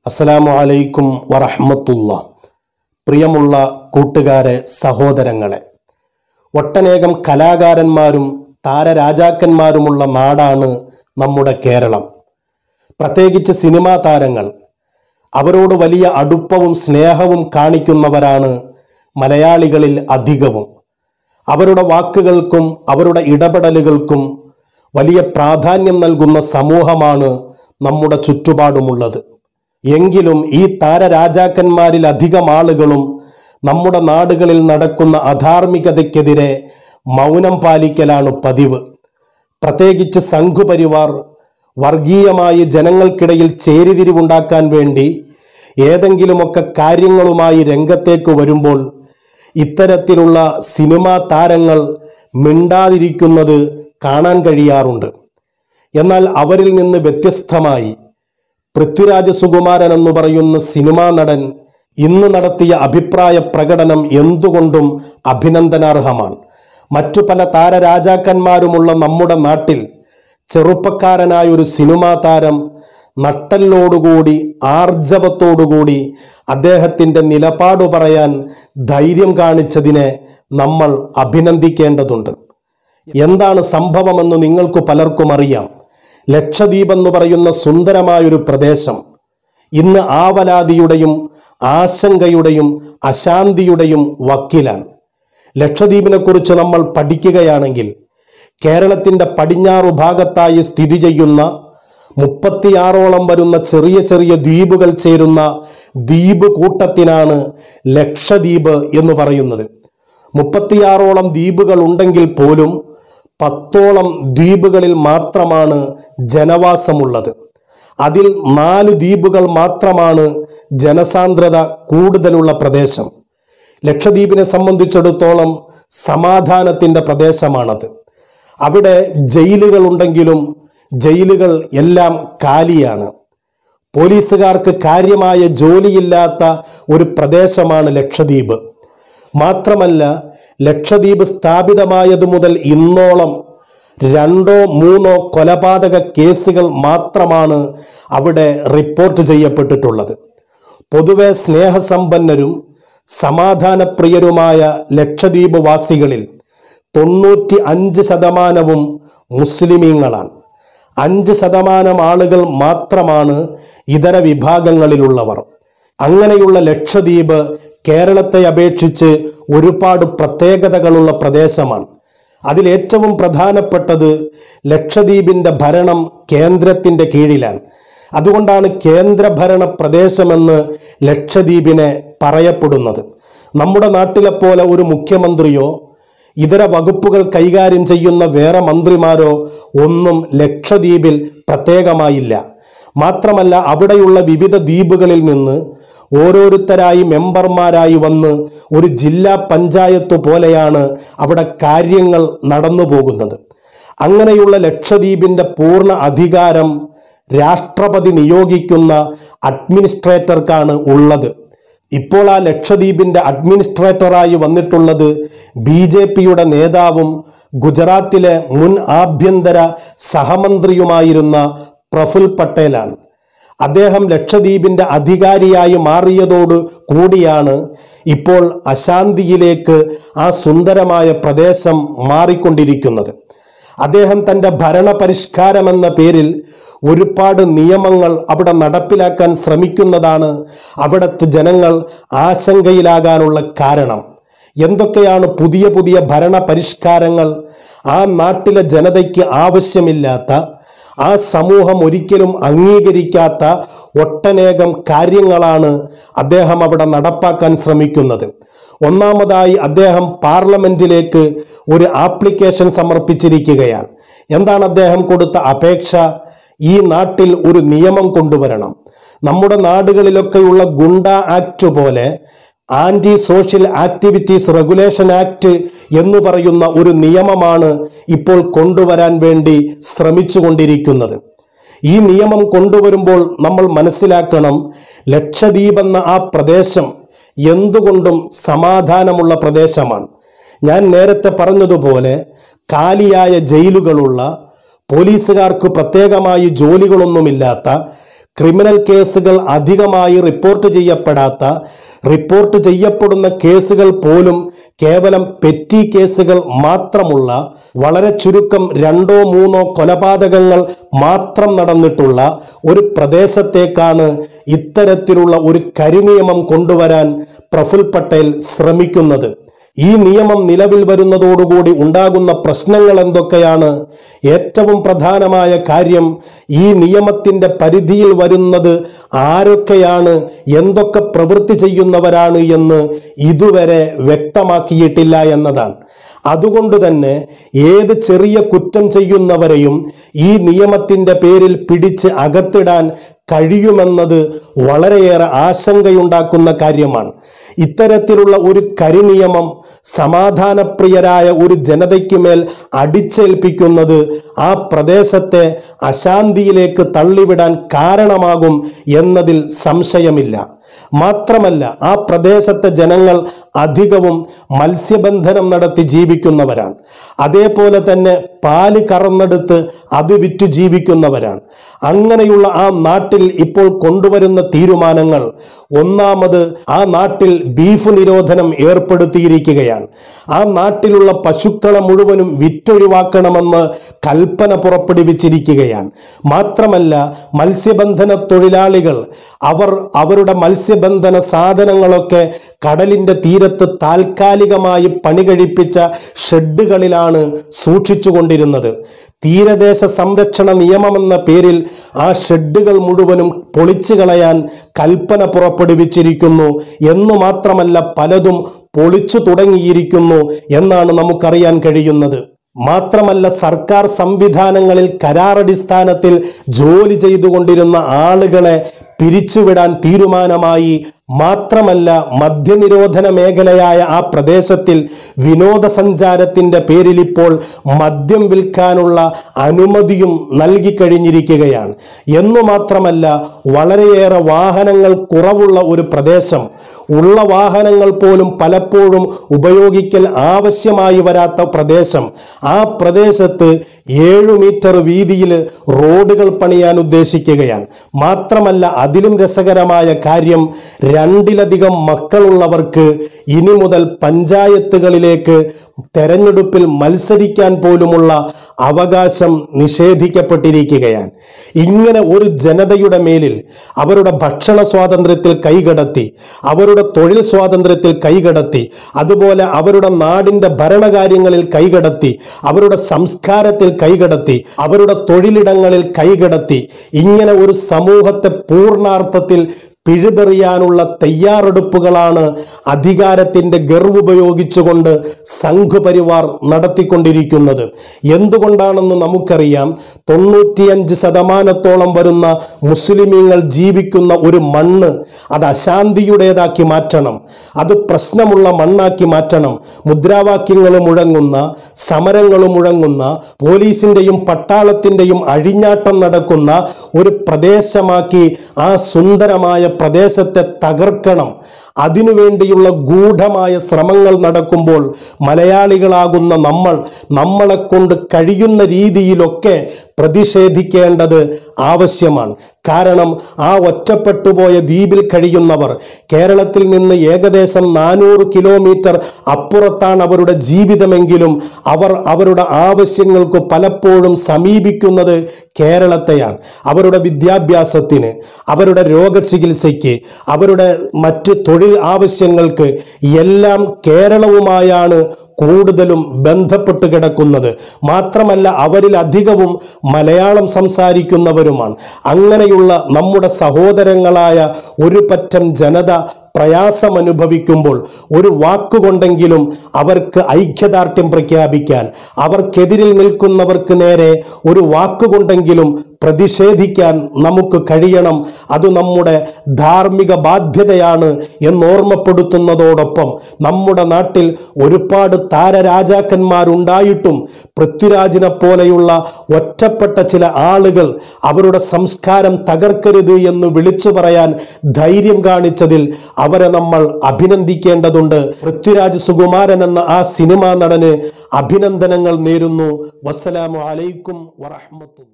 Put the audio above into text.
അസ്സലാമു അലൈക്കും വറഹ്മത്തുള്ള പ്രിയമുള്ള കൂട്ടുകാരെ സഹോദരങ്ങളെ ഒട്ടനേകം കലാകാരന്മാരും താരരാജാക്കന്മാരുമുള്ള നാടാണ് നമ്മുടെ കേരളം പ്രത്യേകിച്ച് സിനിമാ താരങ്ങൾ അവരോട് വലിയ അടുപ്പവും സ്നേഹവും കാണിക്കുന്നവരാണ് മലയാളികളിൽ അധികവും അവരുടെ വാക്കുകൾക്കും അവരുടെ ഇടപെടലുകൾക്കും വലിയ പ്രാധാന്യം നൽകുന്ന സമൂഹമാണ് നമ്മുടെ ചുറ്റുപാടുമുള്ളത് എങ്കിലും ഈ താരരാജാക്കന്മാരിൽ അധികം ആളുകളും നമ്മുടെ നാടുകളിൽ നടക്കുന്ന അധാർമികതയ്ക്കെതിരെ മൗനം പാലിക്കലാണ് പതിവ് പ്രത്യേകിച്ച് സംഘുപരിവാർ വർഗീയമായി ജനങ്ങൾക്കിടയിൽ ചേരിതിരിവുണ്ടാക്കാൻ വേണ്ടി ഏതെങ്കിലുമൊക്കെ കാര്യങ്ങളുമായി രംഗത്തേക്ക് വരുമ്പോൾ ഇത്തരത്തിലുള്ള സിനിമാ താരങ്ങൾ മിണ്ടാതിരിക്കുന്നത് കാണാൻ കഴിയാറുണ്ട് എന്നാൽ അവരിൽ നിന്ന് വ്യത്യസ്തമായി പൃഥ്വിരാജ് സുകുമാരൻ എന്ന് പറയുന്ന സിനിമാ നടൻ ഇന്ന് നടത്തിയ അഭിപ്രായ പ്രകടനം എന്തുകൊണ്ടും അഭിനന്ദനാർഹമാണ് മറ്റു പല താരരാജാക്കന്മാരുമുള്ള നമ്മുടെ നാട്ടിൽ ചെറുപ്പക്കാരനായ ഒരു സിനിമാ താരം നട്ടലോടുകൂടി ആർജവത്തോടുകൂടി അദ്ദേഹത്തിൻ്റെ നിലപാട് പറയാൻ ധൈര്യം കാണിച്ചതിനെ നമ്മൾ അഭിനന്ദിക്കേണ്ടതുണ്ട് എന്താണ് സംഭവമെന്ന് നിങ്ങൾക്ക് പലർക്കും അറിയാം ലക്ഷദ്വീപ് എന്ന് പറയുന്ന സുന്ദരമായൊരു പ്രദേശം ഇന്ന് ആവലാതിയുടെയും ആശങ്കയുടെയും അശാന്തിയുടെയും വക്കിലാണ് ലക്ഷദ്വീപിനെ കുറിച്ച് നമ്മൾ പഠിക്കുകയാണെങ്കിൽ കേരളത്തിൻ്റെ പടിഞ്ഞാറു ഭാഗത്തായി സ്ഥിതി ചെയ്യുന്ന മുപ്പത്തിയാറോളം വരുന്ന ചെറിയ ചെറിയ ദ്വീപുകൾ ചേരുന്ന ദ്വീപ് കൂട്ടത്തിനാണ് ലക്ഷദ്വീപ് എന്ന് പറയുന്നത് മുപ്പത്തിയാറോളം ദ്വീപുകൾ ഉണ്ടെങ്കിൽ പോലും പത്തോളം ദ്വീപുകളിൽ മാത്രമാണ് ജനവാസമുള്ളത് അതിൽ നാല് ദ്വീപുകൾ മാത്രമാണ് ജനസാന്ദ്രത കൂടുതലുള്ള പ്രദേശം ലക്ഷദ്വീപിനെ സംബന്ധിച്ചിടത്തോളം സമാധാനത്തിൻ്റെ പ്രദേശമാണത് അവിടെ ജയിലുകൾ ഉണ്ടെങ്കിലും ജയിലുകൾ എല്ലാം കാലിയാണ് പോലീസുകാർക്ക് കാര്യമായ ജോലിയില്ലാത്ത ഒരു പ്രദേശമാണ് ലക്ഷദ്വീപ് മാത്രമല്ല ലക്ഷദ്വീപ് സ്ഥാപിതമായതു മുതൽ ഇന്നോളം രണ്ടോ മൂന്നോ കൊലപാതക കേസുകൾ മാത്രമാണ് അവിടെ റിപ്പോർട്ട് ചെയ്യപ്പെട്ടിട്ടുള്ളത് പൊതുവെ സ്നേഹസമ്പന്നരും സമാധാനപ്രിയരുമായ ലക്ഷദ്വീപ് വാസികളിൽ തൊണ്ണൂറ്റി അഞ്ച് ശതമാനവും മുസ്ലിമീങ്ങളാണ് അഞ്ച് ശതമാനം ആളുകൾ മാത്രമാണ് ഇതര വിഭാഗങ്ങളിലുള്ളവർ അങ്ങനെയുള്ള ലക്ഷദ്വീപ് കേരളത്തെ അപേക്ഷിച്ച് ഒരുപാട് പ്രത്യേകതകളുള്ള പ്രദേശമാണ് അതിലേറ്റവും പ്രധാനപ്പെട്ടത് ലക്ഷദ്വീപിൻ്റെ ഭരണം കേന്ദ്രത്തിൻ്റെ കീഴിലാണ് അതുകൊണ്ടാണ് കേന്ദ്രഭരണ പ്രദേശമെന്ന് ലക്ഷദ്വീപിനെ പറയപ്പെടുന്നത് നമ്മുടെ നാട്ടിലെ പോലെ ഒരു മുഖ്യമന്ത്രിയോ ഇതര വകുപ്പുകൾ കൈകാര്യം ചെയ്യുന്ന വേറെ മന്ത്രിമാരോ ഒന്നും ലക്ഷദ്വീപിൽ പ്രത്യേകമായില്ല മാത്രമല്ല അവിടെയുള്ള വിവിധ ദ്വീപുകളിൽ നിന്ന് ഓരോരുത്തരായി മെമ്പർമാരായി വന്ന് ഒരു ജില്ലാ പഞ്ചായത്ത് പോലെയാണ് അവിടെ കാര്യങ്ങൾ നടന്നു പോകുന്നത് അങ്ങനെയുള്ള ലക്ഷദ്വീപിൻ്റെ പൂർണ്ണ അധികാരം രാഷ്ട്രപതി നിയോഗിക്കുന്ന അഡ്മിനിസ്ട്രേറ്റർക്കാണ് ഉള്ളത് ഇപ്പോൾ ആ ലക്ഷദ്വീപിൻ്റെ അഡ്മിനിസ്ട്രേറ്ററായി വന്നിട്ടുള്ളത് ബി ജെ പിയുടെ നേതാവും ഗുജറാത്തിലെ മുൻ ആഭ്യന്തര സഹമന്ത്രിയുമായിരുന്ന പ്രഫുൽ പട്ടേലാണ് അദ്ദേഹം ലക്ഷദ്വീപിൻ്റെ അധികാരിയായി മാറിയതോട് കൂടിയാണ് ഇപ്പോൾ അശാന്തിയിലേക്ക് ആ സുന്ദരമായ പ്രദേശം മാറിക്കൊണ്ടിരിക്കുന്നത് അദ്ദേഹം തൻ്റെ ഭരണപരിഷ്കാരമെന്ന പേരിൽ ഒരുപാട് നിയമങ്ങൾ അവിടെ നടപ്പിലാക്കാൻ ശ്രമിക്കുന്നതാണ് അവിടുത്തെ ജനങ്ങൾ ആശങ്കയിലാകാനുള്ള കാരണം എന്തൊക്കെയാണ് പുതിയ പുതിയ ഭരണ പരിഷ്കാരങ്ങൾ ആ നാട്ടിലെ ജനതയ്ക്ക് ആവശ്യമില്ലാത്ത ആ സമൂഹം ഒരിക്കലും അംഗീകരിക്കാത്ത ഒട്ടനേകം കാര്യങ്ങളാണ് അദ്ദേഹം അവിടെ നടപ്പാക്കാൻ ശ്രമിക്കുന്നത് ഒന്നാമതായി അദ്ദേഹം പാർലമെന്റിലേക്ക് ഒരു ആപ്ലിക്കേഷൻ സമർപ്പിച്ചിരിക്കുകയാണ് എന്താണ് അദ്ദേഹം കൊടുത്ത അപേക്ഷ ഈ നാട്ടിൽ ഒരു നിയമം കൊണ്ടുവരണം നമ്മുടെ നാടുകളിലൊക്കെയുള്ള ഗുണ്ട ആക്ട് പോലെ anti social activities regulation act എന്ന് പറയുന്ന ഒരു നിയമമാണ് ഇപ്പോൾ കൊണ്ടുവരാൻ വേണ്ടി ശ്രമിച്ചുകൊണ്ടിരിക്കുന്നത് ഈ നിയമം കൊണ്ടുവരുമ്പോൾ നമ്മൾ മനസ്സിലാക്കണം ലക്ഷദ്വീപ് എന്ന ആ പ്രദേശം എന്തുകൊണ്ടും സമാധാനമുള്ള പ്രദേശമാണ് ഞാൻ നേരത്തെ പറഞ്ഞതുപോലെ കാലിയായ ജയിലുകളുള്ള പോലീസുകാർക്ക് പ്രത്യേകമായി ജോലികളൊന്നുമില്ലാത്ത ക്രിമിനൽ കേസുകൾ അധികമായി റിപ്പോർട്ട് ചെയ്യപ്പെടാത്ത റിപ്പോർട്ട് ചെയ്യപ്പെടുന്ന കേസുകൾ പോലും കേവലം പെറ്റി കേസുകൾ മാത്രമുള്ള വളരെ ചുരുക്കം രണ്ടോ മൂന്നോ കൊലപാതകങ്ങൾ മാത്രം നടന്നിട്ടുള്ള ഒരു പ്രദേശത്തേക്കാണ് ഇത്തരത്തിലുള്ള ഒരു കരിനിയമം കൊണ്ടുവരാൻ പ്രഫുൽ പട്ടേൽ ശ്രമിക്കുന്നത് ഈ നിയമം നിലവിൽ വരുന്നതോടുകൂടി ഉണ്ടാകുന്ന പ്രശ്നങ്ങൾ എന്തൊക്കെയാണ് ഏറ്റവും പ്രധാനമായ കാര്യം ഈ നിയമത്തിന്റെ പരിധിയിൽ വരുന്നത് ആരൊക്കെയാണ് എന്തൊക്കെ പ്രവൃത്തി ചെയ്യുന്നവരാണ് എന്ന് ഇതുവരെ വ്യക്തമാക്കിയിട്ടില്ല എന്നതാണ് അതുകൊണ്ട് തന്നെ ഏത് ചെറിയ കുറ്റം ചെയ്യുന്നവരെയും ഈ നിയമത്തിന്റെ പേരിൽ പിടിച്ച് അകത്തിടാൻ കഴിയുമെന്നത് വളരെയേറെ ആശങ്കയുണ്ടാക്കുന്ന കാര്യമാണ് ഇത്തരത്തിലുള്ള ഒരു കരിനിയമം സമാധാനപ്രിയരായ ഒരു ജനതയ്ക്ക് മേൽ അടിച്ചേൽപ്പിക്കുന്നത് ആ പ്രദേശത്തെ അശാന്തിയിലേക്ക് തള്ളിവിടാൻ കാരണമാകും എന്നതിൽ സംശയമില്ല മാത്രമല്ല ആ പ്രദേശത്തെ ജനങ്ങൾ അധികവും മത്സ്യബന്ധനം നടത്തി ജീവിക്കുന്നവരാണ് അതേപോലെ തന്നെ പാല് കറന്നെടുത്ത് അത് വിറ്റു ജീവിക്കുന്നവരാണ് അങ്ങനെയുള്ള ആ നാട്ടിൽ ഇപ്പോൾ കൊണ്ടുവരുന്ന തീരുമാനങ്ങൾ ഒന്നാമത് ആ നാട്ടിൽ ബീഫ് നിരോധനം ഏർപ്പെടുത്തിയിരിക്കുകയാണ് ആ നാട്ടിലുള്ള പശുക്കളെ മുഴുവനും വിറ്റൊഴിവാക്കണമെന്ന് കൽപ്പന പുറപ്പെടുവിച്ചിരിക്കുകയാണ് മാത്രമല്ല മത്സ്യബന്ധന തൊഴിലാളികൾ അവർ അവരുടെ മത്സ്യബന്ധന സാധനങ്ങളൊക്കെ കടലിന്റെ തീരത്ത് താൽക്കാലികമായി പണി കഴിപ്പിച്ച ഷെഡുകളിലാണ് സൂക്ഷിച്ചുകൊണ്ടിരുന്നത് തീരദേശ സംരക്ഷണ നിയമമെന്ന പേരിൽ ആ ഷെഡുകൾ മുഴുവനും പൊളിച്ചു കളയാൻ കൽപ്പന പുറപ്പെടുവിച്ചിരിക്കുന്നു എന്നു മാത്രമല്ല പലതും പൊളിച്ചു തുടങ്ങിയിരിക്കുന്നു എന്നാണ് നമുക്കറിയാൻ കഴിയുന്നത് മാത്രമല്ല സർക്കാർ സംവിധാനങ്ങളിൽ കരാറടിസ്ഥാനത്തിൽ ജോലി ചെയ്തുകൊണ്ടിരുന്ന ആളുകളെ പിരിച്ചുവിടാൻ തീരുമാനമായി മാത്രമല്ല മദ്യനിരോധന മേഖലയായ ആ പ്രദേശത്തിൽ വിനോദസഞ്ചാരത്തിന്റെ പേരിൽ ഇപ്പോൾ മദ്യം വിൽക്കാനുള്ള അനുമതിയും നൽകിക്കഴിഞ്ഞിരിക്കുകയാണ് എന്നു മാത്രമല്ല വളരെയേറെ വാഹനങ്ങൾ കുറവുള്ള ഒരു പ്രദേശം ഉള്ള വാഹനങ്ങൾ പോലും പലപ്പോഴും ഉപയോഗിക്കൽ ആവശ്യമായി വരാത്ത പ്രദേശം ആ പ്രദേശത്ത് ഏഴു മീറ്റർ വീതിയിൽ റോഡുകൾ പണിയാൻ ഉദ്ദേശിക്കുകയാണ് മാത്രമല്ല അതിലും രസകരമായ കാര്യം രണ്ടിലധികം മക്കളുള്ളവർക്ക് ഇനി മുതൽ പഞ്ചായത്തുകളിലേക്ക് തെരഞ്ഞെടുപ്പിൽ മത്സരിക്കാൻ പോലുമുള്ള അവകാശം നിഷേധിക്കപ്പെട്ടിരിക്കുകയാണ് ഇങ്ങനെ ഒരു ജനതയുടെ മേലിൽ അവരുടെ ഭക്ഷണ സ്വാതന്ത്ര്യത്തിൽ കൈകടത്തി അവരുടെ തൊഴിൽ സ്വാതന്ത്ര്യത്തിൽ കൈകടത്തി അതുപോലെ അവരുടെ നാടിന്റെ ഭരണകാര്യങ്ങളിൽ കൈകടത്തി അവരുടെ സംസ്കാരത്തിൽ കൈകടത്തി അവരുടെ തൊഴിലിടങ്ങളിൽ കൈകടത്തി ഇങ്ങനെ ഒരു സമൂഹത്തെ പൂർണാർത്ഥത്തിൽ പിഴുതെറിയാനുള്ള തയ്യാറെടുപ്പുകളാണ് അധികാരത്തിന്റെ ഗർവ് ഉപയോഗിച്ചുകൊണ്ട് സംഘപരിവാർ നടത്തിക്കൊണ്ടിരിക്കുന്നത് എന്തുകൊണ്ടാണെന്ന് നമുക്കറിയാം തൊണ്ണൂറ്റിയഞ്ച് ശതമാനത്തോളം വരുന്ന മുസ്ലിമീങ്ങൾ ജീവിക്കുന്ന ഒരു മണ്ണ് അത് അശാന്തിയുടേതാക്കി മാറ്റണം അത് പ്രശ്നമുള്ള മണ്ണാക്കി മാറ്റണം മുദ്രാവാക്യങ്ങൾ മുഴങ്ങുന്ന സമരങ്ങൾ മുഴങ്ങുന്ന പോലീസിന്റെയും പട്ടാളത്തിന്റെയും അഴിഞ്ഞാട്ടം നടക്കുന്ന ഒരു പ്രദേശമാക്കി ആ സുന്ദരമായ പ്രദേശത്തെ തകർക്കണം അതിനുവേണ്ടിയുള്ള ഗൂഢമായ ശ്രമങ്ങൾ നടക്കുമ്പോൾ മലയാളികളാകുന്ന നമ്മൾ നമ്മളെ കൊണ്ട് കഴിയുന്ന രീതിയിലൊക്കെ പ്രതിഷേധിക്കേണ്ടത് ആവശ്യമാണ് കാരണം ആ ഒറ്റപ്പെട്ടുപോയ ദ്വീപിൽ കഴിയുന്നവർ കേരളത്തിൽ നിന്ന് ഏകദേശം നാനൂറ് കിലോമീറ്റർ അപ്പുറത്താണ് അവരുടെ ജീവിതമെങ്കിലും അവർ അവരുടെ ആവശ്യങ്ങൾക്ക് പലപ്പോഴും സമീപിക്കുന്നത് കേരളത്തെയാണ് അവരുടെ വിദ്യാഭ്യാസത്തിന് അവരുടെ രോഗചികിത്സയ്ക്ക് അവരുടെ മറ്റ് തൊഴിൽ ആവശ്യങ്ങൾക്ക് എല്ലാം കേരളവുമായാണ് കൂടുതലും ബന്ധപ്പെട്ട് കിടക്കുന്നത് മാത്രമല്ല അവരിൽ അധികവും മലയാളം സംസാരിക്കുന്നവരുമാണ് അങ്ങനെയുള്ള നമ്മുടെ സഹോദരങ്ങളായ ഒരു പറ്റം ജനത പ്രയാസം അനുഭവിക്കുമ്പോൾ ഒരു വാക്കുകൊണ്ടെങ്കിലും അവർക്ക് ഐക്യദാർഢ്യം പ്രഖ്യാപിക്കാൻ അവർക്കെതിരിൽ നിൽക്കുന്നവർക്ക് നേരെ ഒരു വാക്കുകൊണ്ടെങ്കിലും പ്രതിഷേധിക്കാൻ നമുക്ക് കഴിയണം അത് നമ്മുടെ ധാർമ്മിക ബാധ്യതയാണ് എന്നോർമ്മപ്പെടുത്തുന്നതോടൊപ്പം നമ്മുടെ നാട്ടിൽ ഒരുപാട് താരരാജാക്കന്മാരുണ്ടായിട്ടും പൃഥ്വിരാജിനെ പോലെയുള്ള ഒറ്റപ്പെട്ട ചില ആളുകൾ അവരുടെ സംസ്കാരം തകർക്കരുത് എന്ന് വിളിച്ചു പറയാൻ ധൈര്യം കാണിച്ചതിൽ അവരെ നമ്മൾ അഭിനന്ദിക്കേണ്ടതുണ്ട് പൃഥ്വിരാജ് സുകുമാരൻ എന്ന ആ സിനിമാ നടന് അഭിനന്ദനങ്ങൾ നേരുന്നു വസ്സലാമു അലൈക്കും വറഹ്മത്തുള്ളാഹി